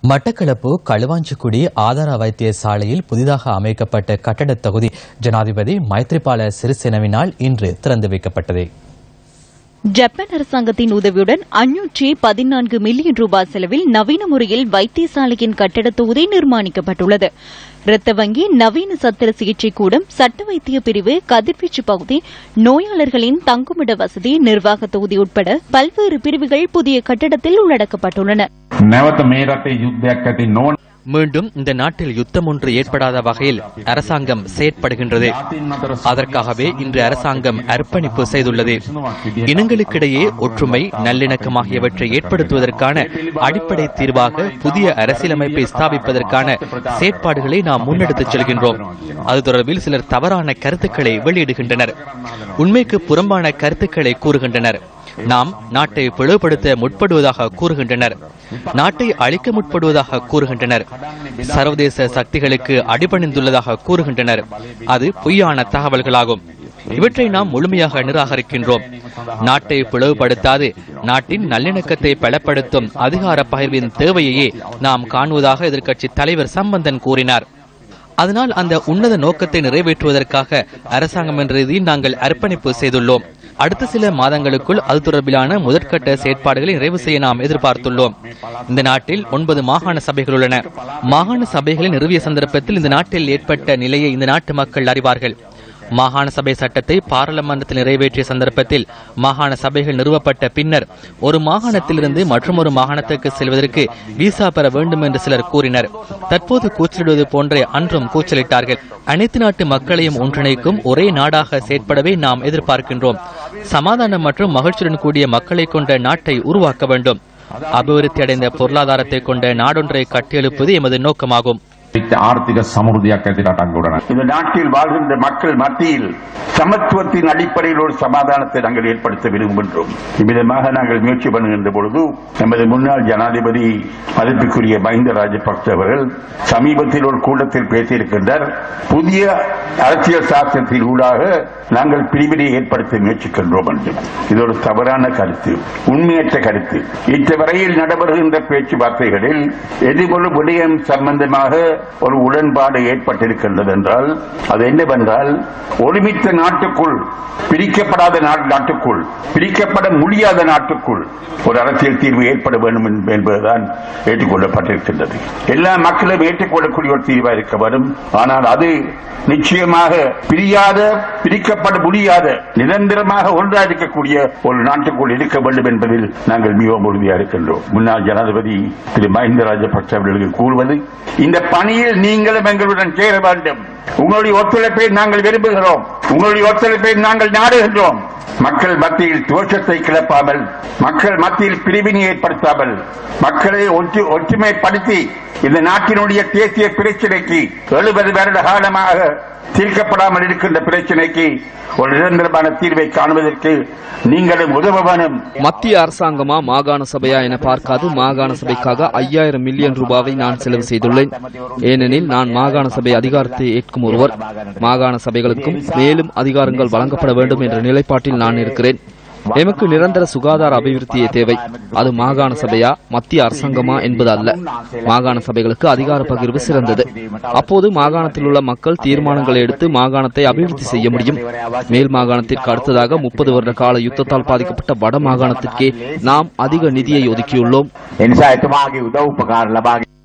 மட்டக்களப்பு களுவாஞ்சிக்குடி ஆதார வைத்தியசாலையில் புதிதாக அமைக்கப்பட்ட கட்டடத் தொகுதி ஜனாதிபதி மைத்ரிபால சிறிசேனவினால் இன்று திறந்து வைக்கப்பட்டது ஜப்பான் அரசாங்கத்தின் உதவியுடன் அஞ்சூற்றி பதினான்கு மில்லியன் ரூபாய் செலவில் நவீன முறையில் வைத்தியசாலையின் கட்டடத் தொகுதி நிர்மாணிக்கப்பட்டுள்ளது இரத்த வங்கி நவீன சத்திர சிகிச்சை கூடம் சட்ட வைத்திய பிரிவு கதிர்வீச்சு பகுதி நோயாளர்களின் தங்குமிட வசதி நிர்வாக தொகுதி உட்பட பல்வேறு பிரிவுகள் புதிய கட்டடத்தில் உள்ளடக்கப்பட்டுள்ளன නැවත මේ රටේ යුද්ධයක් ඇති නොවන மீண்டும் இந்த நாட்டில் யுத்தம் ஒன்று ஏற்படாத வகையில் அரசாங்கம் செயற்படுகின்றது அதற்காகவே இன்று அரசாங்கம் அர்ப்பணிப்பு செய்துள்ளது இனங்களுக்கிடையே ஒற்றுமை நல்லிணக்கம் ஆகியவற்றை ஏற்படுத்துவதற்கான அடிப்படை தீர்வாக புதிய அரசியலமைப்பை ஸ்தாபிப்பதற்கான செயற்பாடுகளை நாம் முன்னெடுத்துச் செல்கின்றோம் அது தொடர்பில் சிலர் தவறான கருத்துக்களை வெளியிடுகின்றனர் உண்மைக்கு புறம்பான கருத்துக்களை கூறுகின்றனர் நாம் நாட்டை பிளவுபடுத்த முற்படுவதாக கூறுகின்றனர் நாட்டை அழிக்க முற்படுவதாக கூறுகின்றனர் சர்வதேச சக்திகளுக்கு அடிபணிந்துள்ளதாக கூறுகின்றனர் அது பொய்யான தகவல்களாகும் இவற்றை நாம் முழுமையாக நிராகரிக்கின்றோம் நாட்டை பிளவுபடுத்தாது நாட்டின் நல்லிணக்கத்தை பலப்படுத்தும் அதிகார பகிர்வின் தேவையையே நாம் காணுவதாக எதிர்க்கட்சி தலைவர் சம்பந்தன் கூறினார் அதனால் அந்த உன்னத நோக்கத்தை நிறைவேற்றுவதற்காக அரசாங்கம் என்ற ரீதியில் நாங்கள் அர்ப்பணிப்பு செய்துள்ளோம் அடுத்த சில மாதங்களுக்குள் அது தொடர்பிலான முதற்கட்ட செயற்பாடுகளை நிறைவு செய்ய நாம் எதிர்பார்த்துள்ளோம் இந்த நாட்டில் ஒன்பது மாகாண சபைகள் உள்ளன மாகாண சபைகளை நிறுவிய சந்தர்ப்பத்தில் இந்த நாட்டில் ஏற்பட்ட நிலையை இந்த நாட்டு மக்கள் அறிவார்கள் மாகாண சபை சட்டத்தை பாராளுமன்றத்தில் நிறைவேற்றிய சந்தர்ப்பத்தில் மாகாண சபைகள் நிறுவப்பட்ட பின்னர் ஒரு மாகாணத்திலிருந்து மற்றொரு மாகாணத்திற்கு செல்வதற்கு விசா பெற வேண்டும் என்று சிலர் கூறினர் தற்போது கூச்சலிடுவது போன்றே அன்றும் கூச்சலிட்டார்கள் அனைத்து நாட்டு மக்களையும் ஒன்றிணைக்கும் ஒரே நாடாக செயற்படவே நாம் எதிர்பார்க்கின்றோம் சமாதானம் மற்றும் மகிழ்ச்சியுடன் கூடிய மக்களை கொண்ட நாட்டை உருவாக்க வேண்டும் அபிவிருத்தி அடைந்த பொருளாதாரத்தை கொண்ட நாடொன்றை கட்டியெழுப்பது எமது நோக்கமாகும் ආර්ථික සමෘද්ධියක් ඇති රටක් ගොඩන. இந்த நாட்டில் வாழ்கின்ற மக்கள் மத்தியில் சமத்துவத்தின் அடிப்படையில் ஒரு சமாதானத்தை நாங்கள் ஏற்படுத்த விரும்புகின்றோம் இவ்விதமாக நாங்கள் முயற்சி பண்ணுகின்ற பொழுது நமது முன்னாள் ஜனாதிபதி மதிப்புக்குரிய மஹிந்த ராஜபக்ச அவர்கள் சமீபத்தில் ஒரு கூட்டத்தில் பேசியிருக்கின்றார் புதிய அரசியல் சாசனத்தின் ஊடாக நாங்கள் பிரிவினை ஏற்படுத்த முயற்சிக்கின்றோம் என்று இது ஒரு தவறான கருத்து உண்மையற்ற கருத்து இத்தவரையில் நடைபெறுகின்ற பேச்சுவார்த்தைகளில் எதிர்கொள்ளும் விடயம் சம்பந்தமாக ஒரு உடன்பாடு ஏற்பட்டிருக்கின்றது என்றால் அது என்னவென்றால் ஒருமித்த நாட்டுக்குள் பிரிக்கப்படாத நா- நாட்டுக்குள் பிரிக்கப்பட முடியாத நாட்டுக்குள் ஒரு அரசியல் தீர்வு ஏற்பட வேண்டும் என்ப- என்பதுதான் ஏற்றுக்கொள்ளப்பட்டிருக்கின்றது எல்லா மக்களும் ஏற்றுக்கொள்ளக்கூடிய ஒரு தீர்வாக இருக்க வேண்டும் ஆனால் அது நிச்சயமாக பிரியாத பிரிக்கப்பட முடியாத நிரந்தரமாக ஒன்றா இருக்கக்கூடிய ஒரு நாட்டுக்குள் இருக்க வேண்டும் என்பதில் நாங்கள் மிகவும் உறுதியாக இருக்கின்றோம் முன்னாள் ஜனாதிபதி திரு மஹிந்த ராஜபக்ச அவர்களுக்கு கூறுவது இந்த பணியில் நீங்களும் எங்களுடன் சேர வேண்டும் உங்களுடைய ஒத்துழைப்பை நாங்கள் விரும்புகிறோம் உங்களுடைய ஒத்துழைப்பை நாங்கள் நாடுகின்றோம் மக்கள் மத்தியில் தோஷத்தை கிளப்பாமல் மக்கள் மத்தியில் பிரிவினை ஏற்படுத்தாமல் மக்களை ஒற்று ஒற்றுமைப்படுத்தி இந்த நாட்டினுடைய தேசிய பிரச்சினைக்கு எழுபது வருட காலமாக தீர்க்கப்படாமல் இருக்கின்ற பிரச்சினைக்கு ஒரு நிரந்தரமான தீர்வை காணுவதற்கு நீங்களும் உதவ வேணும் மத்திய அரசாங்கமா மாகாண சபையா என பார்க்காது மாகாண சபைக்காக ஐயாயிரம் மில்லியன் ரூபாவை நான் செலவு செய்துள்ளேன் ஏனெனில் நான் மாகாண சபை அதிகாரத்தை ஏற்கும் ஒருவர் மாகாண சபைகளுக்கும் மேலும் அதிகாரங்கள் வழங்கப்பட வேண்டும் என்ற நிலைப்பாட்டில் நான் இருக்கிறேன் எமக்கு நிரந்தர சுகாதார அபிவிருத்தியே தேவை அது மாகாண சபையா மத்திய அரசாங்கமா என்பது அல்ல மாகாண சபைகளுக்கு அதிகார பகிர்வு சிறந்தது அப்போது மாகாணத்தில் உள்ள மக்கள் தீர்மானங்களை எடுத்து மாகாணத்தை அபிவிருத்தி செய்ய முடியும் மேல் மாகாணத்திற்கு அடுத்ததாக முப்பது வருட கால யுத்தத்தால் பாதிக்கப்பட்ட வட மாகாணத்திற்கே நாம் அதிக நிதியை ஒதுக்கியுள்ளோம் එනිසා එතුමාගේ උදව් උපකාර ලබාගෙන